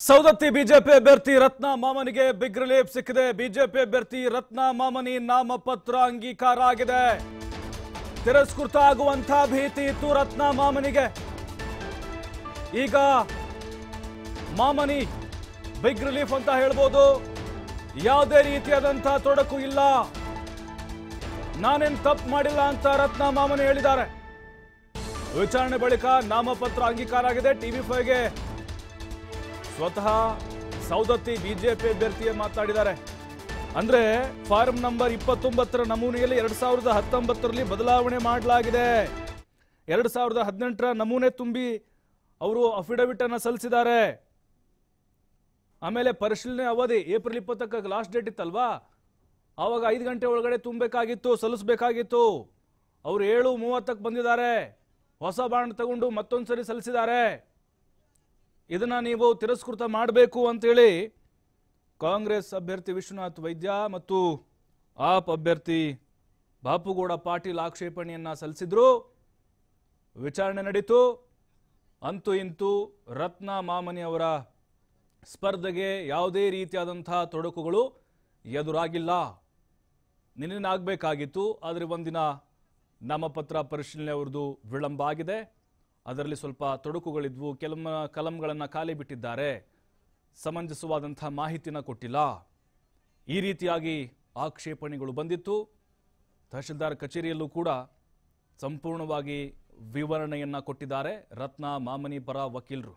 Saundatti BJP ಅಭ್ಯರ್ಥಿ ರತ್ನ ಮಾಮನಿಗೆ big relief ಸಿಕ್ಕಿದೆ ಬಿಜೆಪಿ ಅಭ್ಯರ್ಥಿ ರತ್ನ ಮಾಮನಿ ನಾಮಪತ್ರ ಅಂಗೀಕಾರ ಆಗಿದೆ ತಿರಸ್ಕೃತ ಆಗುವಂತ ಭೀತಿ ಇತ್ತು ರತ್ನ ಮಾಮನಿಗೆ ಈಗ ಮಾಮನಿ ಬಿಗ್ ರಿಲೀಫ್ ಅಂತ ಹೇಳ್ಬೋದು ಯಾವುದೇ ರೀತಿಯಾದಂತಹ ತೊಡಕು ಇಲ್ಲ ನಾನೇನ್ ತಪ್ಪು ಮಾಡಿಲ್ಲ ಅಂತ ರತ್ನ ಮಾಮನಿ ಹೇಳಿದ್ದಾರೆ ವಿಚಾರಣೆ ಬಳಿಕ ನಾಮಪತ್ರ ಅಂಗೀಕಾರ ಆಗಿದೆ ಟಿವಿ ಫೈವ್ಗೆ ಸ್ವತಃ ಸೌದತ್ತಿ ಬಿಜೆಪಿ ಅಭ್ಯರ್ಥಿಯೇ ಮಾತಾಡಿದ್ದಾರೆ ಅಂದ್ರೆ ಫಾರ್ಮ್ ನಂಬರ್ ಇಪ್ಪತ್ತೊಂಬತ್ತರ ನಮೂನೆಯಲ್ಲಿ ಎರಡ್ ಸಾವಿರದ ಹತ್ತೊಂಬತ್ತರಲ್ಲಿ ಬದಲಾವಣೆ ಮಾಡಲಾಗಿದೆ ಎರಡ್ ಸಾವಿರದ ಹದಿನೆಂಟರ ನಮೂನೆ ತುಂಬಿ ಅವರು ಅಫಿಡವಿಟ್ ಅನ್ನ ಸಲ್ಲಿಸಿದ್ದಾರೆ ಆಮೇಲೆ ಪರಿಶೀಲನೆ ಅವಧಿ ಏಪ್ರಿಲ್ ಇಪ್ಪತ್ತಕ್ಕೆ ಲಾಸ್ಟ್ ಡೇಟ್ ಇತ್ತಲ್ವಾ ಆವಾಗ ಐದು ಗಂಟೆ ಒಳಗಡೆ ತುಂಬಬೇಕಾಗಿತ್ತು ಸಲ್ಲಿಸಬೇಕಾಗಿತ್ತು ಅವರು ಏಳು ಮೂವತ್ತಕ್ಕೆ ಬಂದಿದ್ದಾರೆ ಹೊಸ ಬಾಂಡ್ ತಗೊಂಡು ಮತ್ತೊಂದ್ಸರಿ ಸಲ್ಲಿಸಿದ್ದಾರೆ ಇದನ್ನ ನೀವು ತಿರಸ್ಕೃತ ಮಾಡಬೇಕು ಅಂತೇಳಿ ಕಾಂಗ್ರೆಸ್ ಅಭ್ಯರ್ಥಿ ವಿಶ್ವನಾಥ್ ವೈದ್ಯ ಮತ್ತು ಆಪ್ ಅಭ್ಯರ್ಥಿ ಬಾಪುಗೌಡ ಪಾಟೀಲ್ ಆಕ್ಷೇಪಣೆಯನ್ನ ಸಲ್ಲಿಸಿದ್ರು ವಿಚಾರಣೆ ನಡೀತು ಅಂತೂ ಇಂತೂ ರತ್ನ ಮಾಮನಿ ಅವರ ಸ್ಪರ್ಧೆಗೆ ಯಾವುದೇ ರೀತಿಯಾದಂತಹ ತೊಡಕುಗಳು ಎದುರಾಗಿಲ್ಲ ನಿನ್ನೆ ಆಗಬೇಕಾಗಿತ್ತು ಆದರೆ ಒಂದಿನ ನಾಮಪತ್ರ ಪರಿಶೀಲನೆ ಅವ್ರದ್ದು ವಿಳಂಬ ಆಗಿದೆ ಅದರಲ್ಲಿ ಸ್ವಲ್ಪ ತೊಡಕುಗಳಿದ್ವು ಕೆಲವು ಕಲಂಗಳನ್ನು ಖಾಲಿ ಬಿಟ್ಟಿದ್ದಾರೆ ಸಮಂಜಸವಾದಂತಹ ಮಾಹಿತಿನ ಕೊಟ್ಟಿಲ್ಲ ಈ ರೀತಿಯಾಗಿ ಆಕ್ಷೇಪಣೆಗಳು ಬಂದಿತ್ತು ತಹಶೀಲ್ದಾರ್ ಕಚೇರಿಯಲ್ಲೂ ಕೂಡ ಸಂಪೂರ್ಣವಾಗಿ ವಿವರಣೆಯನ್ನ ಕೊಟ್ಟಿದ್ದಾರೆ ರತ್ನ ಮಾಮನಿ ಪರ ವಕೀಲರು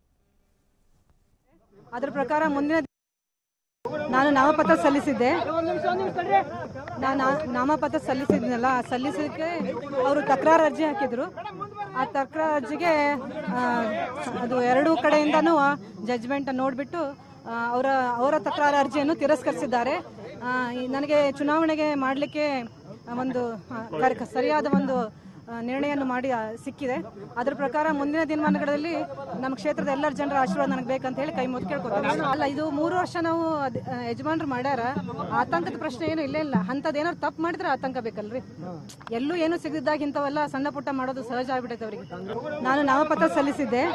ಅದ್ರ ಪ್ರಕಾರ ಮುಂದಿನ ದಿ- ನಾನು ನಾಮಪತ್ರ ಸಲ್ಲಿಸಿದ್ದೆ ನಾನು ನಾ- ನಾಮಪತ್ರ ಸಲ್ಲಿಸಿದ್ನಲ್ಲ ಆ ಸಲ್ಲಿಸಲಿಕ್ಕೆ ಅವರು ತಕರಾರು ಅರ್ಜಿ ಹಾಕಿದ್ರು ಆ ತಕರಾರು ಅರ್ಜಿಗೆ ಆ, ಅದು ಎರಡೂ ಕಡೆಯಿಂದನೂ ಜಜ್ಮೆಂಟ್ ನೋಡಿಬಿಟ್ಟು ಅವರ ಅವರ ತಕರಾರು ಅರ್ಜಿಯನ್ನು ತಿರಸ್ಕರಿಸಿದ್ದಾರೆ ಆ, ಈ- ನನಗೆ ಚುನಾವಣೆಗೆ ಮಾಡಲಿಕ್ಕೆ ಒಂದು ಆ, ಕರೆ- ಸರಿಯಾದ ಒಂದು ಆ, ನಿರ್ಣಯವನ್ನು ಮಾಡಿ ಆ, ಸಿಕ್ಕಿದೆ ಅದರ ಪ್ರಕಾರ ಮುಂದಿನ ದಿನಮಾನಗಳಲ್ಲಿ ನಮ್ಮ ಕ್ಷೇತ್ರದ ಎಲ್ಲರ ಜನರ ಆಶೀರ್ವಾದ ನನಗೆ ಬೇಕಂತ ಹೇಳಿ ಕೈ ಮುದ್ದು ಕೇಳ್ಕೊತೀನಿ ಅಲ್ಲ ಇದು ಮೂರು ವರ್ಷ ನಾವು ಅದ್- ಆ, ಯಜಮಾನ್ರು ಮಾಡ್ಯಾರ ಆತಂಕದ ಪ್ರಶ್ನೆ ಏನು ಇಲ್ಲೇ ಇಲ್ಲ ಅಂಥದ್ದು ಏನಾದ್ರು ತಪ್ಪು ಮಾಡಿದ್ರೆ ಆತಂಕ ಬೇಕಲ್ರಿ ಎಲ್ಲೂ ಏನು ಸಿಗದಿದ್ದಾಗ ಇಂಥವೆಲ್ಲ ಸಣ್ಣ ಪುಟ್ಟ ಮಾಡೋದು ಸಹಜ ಆಗ್ಬಿಟ್ಟೈತೆ ಅವರಿಗೆ ನಾನು ನಾಮಪತ್ರ ಸಲ್ಲಿಸಿದ್ದೆ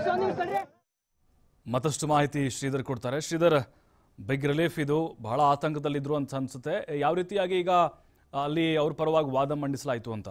ಮತ್ತಷ್ಟು ಮಾಹಿತಿ ಶ್ರೀಧರ್ ಕೊಡ್ತಾರೆ ಶ್ರೀಧರ್ ಬಿಗ್ ರಿಲೀಫ್ ಇದು ಬಹಳ ಆತಂಕದಲ್ಲಿದ್ರು ಅಂತ ಅನ್ಸುತ್ತೆ ಯಾವ ರೀತಿಯಾಗಿ ಈಗ ಅಲ್ಲಿ ಅವ್ರ ಪರವಾಗಿ ವಾದ ಮಂಡಿಸಲಾಯಿತು ಅಂತ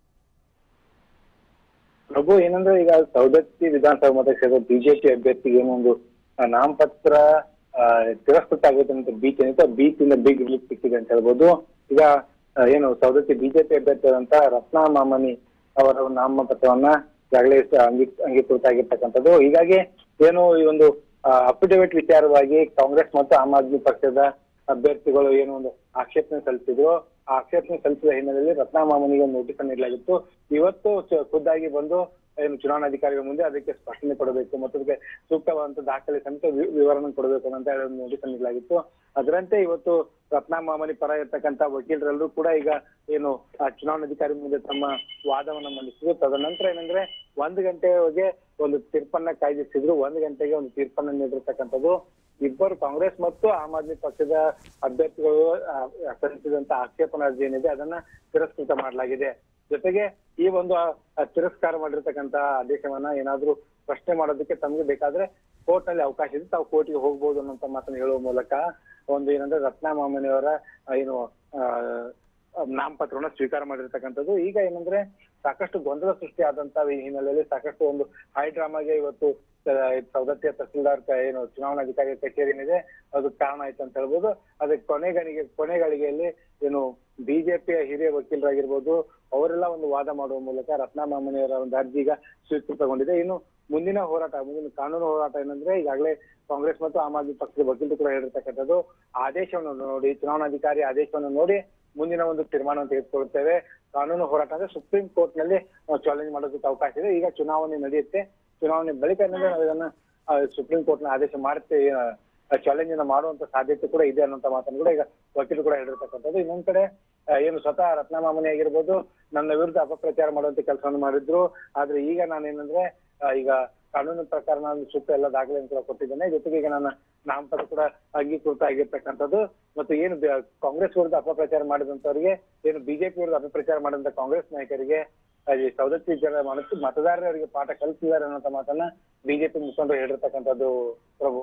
ಪ್ರಭು ಏನಂದ್ರೆ ಈಗ ಸೌದತ್ತಿ ವಿಧಾನಸಭಾ ಮತಕ್ಷೇತ್ರ ಬಿಜೆಪಿ ಅಭ್ಯರ್ಥಿಗೆ ಏನೊಂದು ಆ, ನಾಮಪತ್ರ ಆ, ತಿರಸ್ಕೃತ ಆಗುತ್ತೆ ಅಂತ ಭೀತಿ ಏನಿತ್ತು ಆ ಭೀತಿಯಿಂದ ಬಿಗ್ ರಿಲೀಫ್ ಸಿಕ್ಕಿದೆ ಅಂತ ಹೇಳ್ಬೋದು ಈಗ ಆ, ಏನು ಸೌದತ್ತಿ ಬಿಜೆಪಿ ಅಭ್ಯರ್ಥಿ ಆದಂತ ರತ್ನಾ ಮಾಮನಿ ಅವರ ಒಂದು ನಾಮಪತ್ರವನ್ನ ಈಗಾಗಲೇ ಅಂಗೀ ಅಂಗೀಕೃತ ಆಗಿರ್ತಕ್ಕಂಥದ್ದು ಹೀಗಾಗಿ ಏನು ಈ ಒಂದು ಅಫಿಡವಿಟ್ ವಿಚಾರವಾಗಿ ಕಾಂಗ್ರೆಸ್ ಮತ್ತು ಆಮ್ ಆದ್ಮಿ ಪಕ್ಷದ ಅಭ್ಯರ್ಥಿಗಳು ಏನು ಒಂದು ಆಕ್ಷೇಪಣೆ ಸಲ್ಲಿಸಿದ್ರು ಆ ಆಕ್ಷೇಪಣೆ ಸಲ್ಲಿಸಿದ ಹಿನ್ನೆಲೆಯಲ್ಲಿ ರತ್ನಾ ಮಾಮನಿಗೆ ಒಂದು ನೋಟಿಸ್ ನೀಡಲಾಗಿತ್ತು ಇವತ್ತು ಚ- ಖುದ್ದಾಗಿ ಬಂದು ಏನು ಚುನಾವಣಾಧಿಕಾರಿಗಳ ಮುಂದೆ ಅದಕ್ಕೆ ಸ್ಪಷ್ಟನೆ ಕೊಡಬೇಕು ಮತ್ತು ಅದಕ್ಕೆ ಸೂಕ್ತವಾದಂತ ದಾಖಲೆ ಸಮೇತ ವಿ- ವಿವರಣೆ ಕೊಡಬೇಕು ಅಂತ ಹೇಳಿ ಒಂದು ನೋಟಿಸ್ ನೀಡಲಾಗಿತ್ತು ಅದರಂತೆ ಇವತ್ತು ರತ್ನಾ ಮಾಮನಿ ಪರ ಇರ್ತಕ್ಕಂತ ವಕೀಲರೆಲ್ಲರೂ ಕೂಡ ಈಗ ಏನು ಆ ಚುನಾವಣಾಧಿಕಾರಿ ಮುಂದೆ ತಮ್ಮ ವಾದವನ್ನ ಮಂಡಿಸಿದ್ರು ತದನಂತರ ಏನಂದ್ರೆ ಒಂದು ಗಂಟೆಗೆ ಒಂದು ತೀರ್ಪನ್ನ ಕಾಯ್ದಿರಿಸಿದ್ರು ಒಂದು ಗಂಟೆಗೆ ಒಂದು ತೀರ್ಪನ್ನ ನೀಡಿರ್ತಕ್ಕಂಥದ್ದು ಇಬ್ಬರು ಕಾಂಗ್ರೆಸ್ ಮತ್ತು ಆಮ್ ಆದ್ಮಿ ಪಕ್ಷದ ಅಭ್ಯರ್ಥಿಗಳು ಆ, ಸಲ್ಲಿಸಿದಂತ ಆಕ್ಷೇಪಣಾ ಅರ್ಜಿ ಏನಿದೆ ಅದನ್ನ ತಿರಸ್ಕೃತ ಮಾಡಲಾಗಿದೆ ಜೊತೆಗೆ ಈ ಒಂದು ಆ, ಆ ತಿರಸ್ಕಾರ ಮಾಡಿರ್ತಕ್ಕಂತ ಆದೇಶವನ್ನ ಏನಾದ್ರೂ ಪ್ರಶ್ನೆ ಮಾಡೋದಕ್ಕೆ ತಮ್ಗೆ ಬೇಕಾದ್ರೆ ಕೋರ್ಟ್ ನಲ್ಲಿ ಅವಕಾಶ ಇದೆ ತಾವು ಕೋರ್ಟ್ಗೆ ಹೋಗ್ಬೋದು ಅನ್ನೋಂತ ಮಾತನ್ನ ಹೇಳುವ ಮೂಲಕ ಒಂದು ಏನಂದ್ರೆ ರತ್ನಾ ಮಾಮನಿಯವರ ಆ, ಏನು ಆ, ನಾಮಪತ್ರವನ್ನ ಸ್ವೀಕಾರ ಮಾಡಿರ್ತಕ್ಕಂಥದ್ದು ಈಗ ಏನಂದ್ರೆ ಸಾಕಷ್ಟು ಗೊಂದಲ ಸೃಷ್ಟಿ ಆದಂತ ಈ ಹಿನ್ನೆಲೆಯಲ್ಲಿ ಸಾಕಷ್ಟು ಒಂದು ಹೈ ಡ್ರಾಮಾಗೆ ಇವತ್ತು ಆ, ಸವದತ್ತಿಯ ತಹಸೀಲ್ದಾರ್ ಕ- ಏನು ಚುನಾವಣಾಧಿಕಾರಿ ಕಚೇರಿ ಏನಿದೆ ಅದು ಕಾರಣ ಆಯ್ತು ಅಂತ ಹೇಳ್ಬೋದು ಅದಕ್ಕೆ ಕೊನೆಗಳಿಗೆ ಕೊನೆಗಳಿಗೆಯಲ್ಲಿ ಏನು ಬಿಜೆಪಿಯ ಹಿರಿಯ ವಕೀಲರಾಗಿರ್ಬೋದು ಅವರೆಲ್ಲ ಒಂದು ವಾದ ಮಾಡುವ ಮೂಲಕ ರತ್ನಾ ಮಾಮನಿಯವರ ಒಂದು ಅರ್ಜಿ ಈಗ ಸ್ವೀಕೃತಗೊಂಡಿದೆ ಇನ್ನು ಮುಂದಿನ ಹೋರಾಟ ಮುಂದಿನ ಕಾನೂನು ಹೋರಾಟ ಏನಂದ್ರೆ ಈಗಾಗಲೇ ಕಾಂಗ್ರೆಸ್ ಮತ್ತು ಆಮ್ ಆದ್ಮಿ ಪಕ್ಷದ ವಕೀಲರು ಕೂಡ ಹೇಳಿರ್ತಕ್ಕಂಥದ್ದು ಆದೇಶವನ್ನು ನೋಡಿ ಚುನಾವಣಾಧಿಕಾರಿ ಆದೇಶವನ್ನು ನೋಡಿ ಮುಂದಿನ ಒಂದು ತೀರ್ಮಾನವನ್ನು ತೆಗೆದುಕೊಳ್ಳುತ್ತೇವೆ ಕಾನೂನು ಹೋರಾಟ ಅಂದ್ರೆ ಸುಪ್ರೀಂ ಕೋರ್ಟ್ ನಲ್ಲಿ ಚಾಲೆಂಜ್ ಮಾಡೋದಕ್ಕೆ ಅವಕಾಶ ಇದೆ ಈಗ ಚುನಾವಣೆ ನಡೆಯುತ್ತೆ ಚುನಾವಣೆ ಬಳಿಕ ಏನಂದ್ರೆ ನಾವು ಇದನ್ನ ಆ, ಸುಪ್ರೀಂ ಕೋರ್ಟ್ ನ ಆದೇಶ ಮಾಡುತ್ತೆ ಚಾಲೆಂಜ್ ಅನ್ನ ಮಾಡುವಂತ ಸಾಧ್ಯತೆ ಕೂಡ ಇದೆ ಅನ್ನೋಂತ ಮಾತನ್ನು ಕೂಡ ಈಗ ವಕೀಲರು ಕೂಡ ಹೇಳಿರ್ತಕ್ಕಂಥದ್ದು ಇನ್ನೊಂದ್ ಕಡೆ ಆ, ಏನು ಸ್ವತಃ ರತ್ನಮಾಮನಿ ಆಗಿರ್ಬೋದು ನನ್ನ ವಿರುದ್ಧ ಅಪಪ್ರಚಾರ ಮಾಡುವಂತ ಕೆಲಸವನ್ನು ಮಾಡಿದ್ರು ಆದ್ರೆ ಈಗ ನಾನೇನಂದ್ರೆ ಆ, ಈಗ ಕಾನೂನು ಪ್ರಕಾರ ನಾನು ಸೂಕ್ತ ಎಲ್ಲ ದಾಖಲೆಯನ್ನು ಕೂಡ ಕೊಟ್ಟಿದ್ದೇನೆ ಜೊತೆಗೆ ಈಗ ನನ್ನ ನಾಮಪತ್ರ ಕೂಡ ಅಂಗೀಕೃತ ಆಗಿರ್ತಕ್ಕಂಥದ್ದು ಮತ್ತು ಏನು ಬ- ಕಾಂಗ್ರೆಸ್ ವಿರುದ್ಧ ಅಪಪ್ರಚಾರ ಮಾಡಿದಂತವರಿಗೆ ಏನು ಬಿಜೆಪಿ ವಿರುದ್ಧ ಅಪಪ್ರಚಾರ ಮಾಡಿದಂತ ಕಾಂಗ್ರೆಸ್ ನಾಯಕರಿಗೆ ಅಲ್ಲಿ ಸವದತ್ತಿ ಜನ ಮನಸ್ಸು ಮತದಾರರಿಗೆ ಪಾಠ ಕಲಿಸಿದ್ದಾರೆ ಅನ್ನೋ ಮಾತನ್ನ ಬಿಜೆಪಿ ಮುಖಂಡರು ಹೇಳಿರ್ತಕ್ಕಂಥದ್ದು ಪ್ರಭು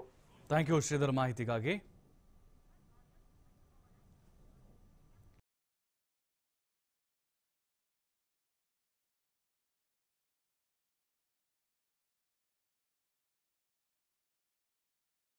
ಥ್ಯಾಂಕ್ ಯು ಶ್ರೀಧರ್ ಮಾಹಿತಿಗಾಗಿ